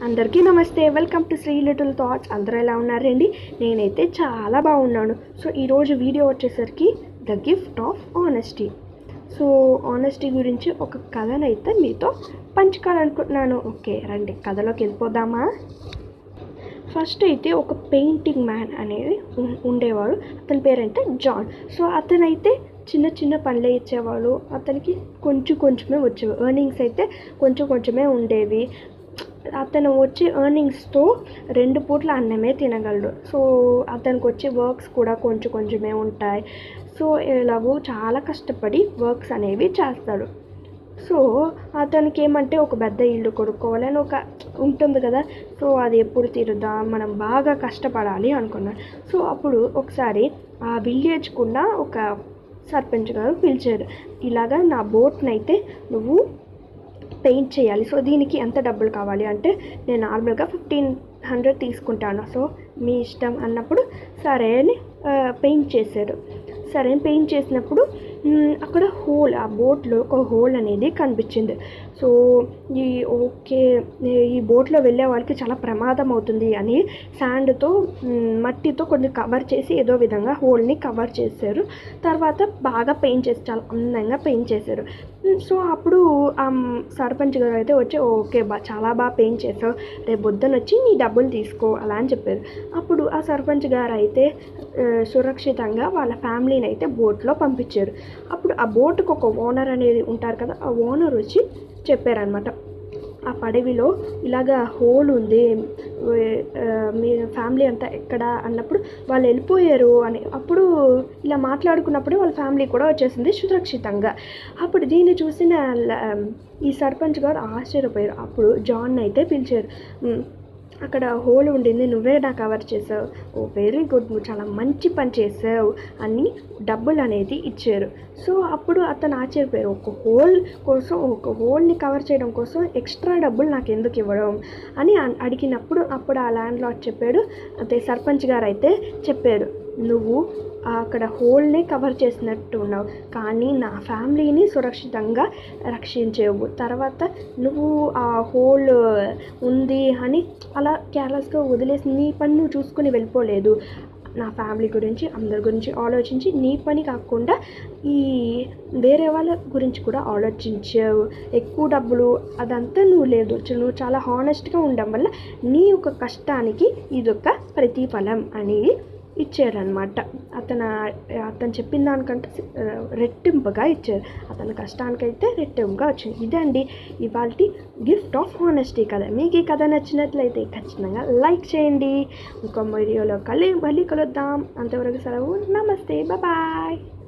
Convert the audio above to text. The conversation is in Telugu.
అందరికీ నమస్తే welcome to Sri little thoughts అందరూ ఎలా ఉన్నారండి నేనైతే చాలా బాగున్నాను సో ఈరోజు వీడియో వచ్చేసరికి the gift of honesty so honesty గురించి ఒక కథనైతే మీతో పంచుకోవాలనుకుంటున్నాను ఓకే రండి కథలోకి వెళ్ళిపోదామా ఫస్ట్ అయితే ఒక పెయింటింగ్ మ్యాన్ అనేది ఉం- ఉండేవాడు అతని పేరైతే జాన్ సో అతనైతే చిన్న చిన్న పనులే ఇచ్చేవాడు అతనికి కొంచెం కొంచెమే వచ్చేవి ఎర్నింగ్స్ అయితే కొంచెం కొంచెమే ఉండేవి అతను వచ్చే ఎర్నింగ్స్తో రెండు పూట్ల అన్నమే తినగలడు సో అతనికి వచ్చే వర్క్స్ కూడా కొంచెం కొంచెమే ఉంటాయి సో ఎలాగో చాలా కష్టపడి వర్క్స్ అనేవి చేస్తాడు సో అతనికి ఏమంటే ఒక పెద్ద ఇల్లు కొనుక్కోవాలని ఒక ఉంటుంది కదా సో అది ఎప్పుడు తీరుద్దాం మనం బాగా కష్టపడాలి అనుకున్నాడు సో అప్పుడు ఒకసారి ఆ విలేజ్ కూడా ఒక సర్పంచ్ గారు పిలిచారు ఇలాగా నా బోట్ని అయితే నువ్వు పెయింట్ చేయాలి సో దీనికి ఎంత డబ్బులు కావాలి అంటే నేను నార్మల్గా ఫిఫ్టీన్ హండ్రెడ్ తీసుకుంటాను సో మీ ఇష్టం అన్నప్పుడు సరే అని పెయింట్ చేశారు సరే అని పెయింట్ చేసినప్పుడు మ్, అక్కడ హోల్ ఆ బోట్లో ఒక హోల్ అనేది కనిపించింది సో ఈ ఓకే ఈ బోట్లో వెళ్ళే వాళ్ళకి చాలా ప్రమాదం అవుతుంది అని శాండ్తో మట్టితో కొంచెం కవర్ చేసి ఏదో విధంగా హోల్ని కవర్ చేశారు తర్వాత బాగా పెయింట్ చేసి చాలా అందంగా పెయింట్ చేశారు మ్, సో అప్పుడు ఆ సర్పంచ్ గారు అయితే వచ్చి ఓకే బా చాలా బాగా పెయింట్ చేసావు రేపు పొద్దున వచ్చి నీ డబ్బులు తీసుకో అలా అని చెప్పారు అప్పుడు ఆ సర్పంచ్ గారు అయితే ఆ, సురక్షితంగా వాళ్ళ ఫ్యామిలీని అయితే బోట్లో పంపించారు అప్పుడు ఆ బోటుకు ఒక ఓనర్ అనేది ఉంటారు కదా ఆ ఓనర్ వచ్చి చెప్పారనమాట ఆ పడవిలో ఇలాగా హోల్ ఉంది వే- ఆ, మీ ఫ్యామిలీ అంతా ఎక్కడ అన్నప్పుడు వాళ్ళు వెళ్ళిపోయారు అని అప్పుడు ఇలా మాట్లాడుకున్నప్పుడు వాళ్ళ ఫ్యామిలీ కూడా వచ్చేసింది సురక్షితంగా అప్పుడు దీన్ని చూసిన ల- ఈ సర్పంచ్ గారు ఆశ్చర్యపోయారు అప్పుడు జాన్ అయితే పిలిచారు "ఉమ్, అక్కడ హోల్ ఉండింది నువ్వే నా కవర్ చేసావు ఓ వెరీ గుడ్ నువ్వు చాలా మంచి పని చేసావు అని డబ్బులు అనేది ఇచ్చారు సో అప్పుడు అతను ఆశ్చర్యపోయారు ఒక హోల్ కోసం ఒక హోల్ని కవర్ చేయడం కోసం ఎక్స్ట్రా డబ్బులు నాకు ఎందుకు ఇవ్వడం అని అన్- అడిగినప్పుడు అప్పుడు ఆ ల్యాండ్ లార్డ్ చెప్పాడు అదే సర్పంచ్ గారు అయితే చెప్పారు నువ్వు అక్కడ హోల్ని కవర్ చేసినట్టు ఉన్నావు కానీ నా ఫ్యామిలీని సురక్షితంగా రక్షించేవు తర్వాత నువ్వు ఆ హోల్ ఉంది అని అలా కేర్లెస్గా వదిలేసి నీ పని నువ్వు చూసుకుని వెళ్ళిపోలేదు నా ఫ్యామిలీ గురించి అందరి గురించి ఆలోచించి నీ పని కాకుండా ఈ వేరే వాళ్ళ గురించి కూడా ఆలోచించావు ఎక్కువ డబ్బులు అదంతా నువ్వు లేదు చ- నువ్వు చాలా హానెస్ట్గా ఉండడం వల్ల నీ యొక్క కష్టానికి ఇదొక ప్రతిఫలం అనేది ఇచ్చారనమాట అతను అతను చెప్పిన దానికంటే ఆ, రెట్టింపుగా ఇచ్చారు అతని కష్టానికైతే రెట్టింపుగా వచ్చింది ఇదండి ఇవాళ గిఫ్ట్ ఆఫ్ హానెస్టీ కథ మీకు ఈ కథ నచ్చినట్లయితే ఖచ్చితంగా లైక్ చేయండి ఇంకో వీడియోలో కలి మళ్ళీ కలుద్దాం అంతవరకు సెలవు నమస్తే బాయ్